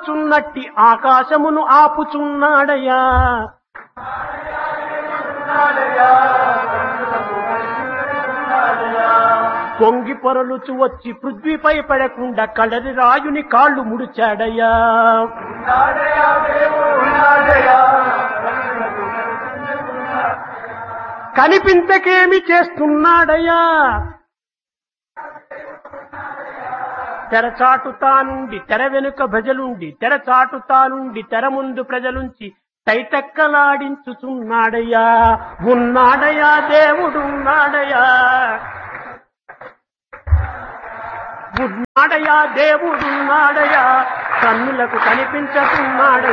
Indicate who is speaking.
Speaker 1: ఆడుచున్నట్టి ఆకాశమును ఆపుచున్నాడయ్యా పొంగి పొరలుచు వచ్చి పృథ్వీపై పడకుండా కడరి రాయుని కాళ్ళు ముడిచాడయ్యా కనిపించకేమి చేస్తున్నాడయ్యా తెరచాటు తానుండి తెర వెనుక భజలుండి తెరచాటు తానుండి తెర ముందు ప్రజలుంచి తైతక్కలాడించుచున్నాడయ్యా ఉన్నాడయ్యా దేవుడున్నాడయ్యా ఉన్నాడయ్యా దేవుడున్నాడయ్యా కన్నులకు కనిపించకున్నాడయ్యా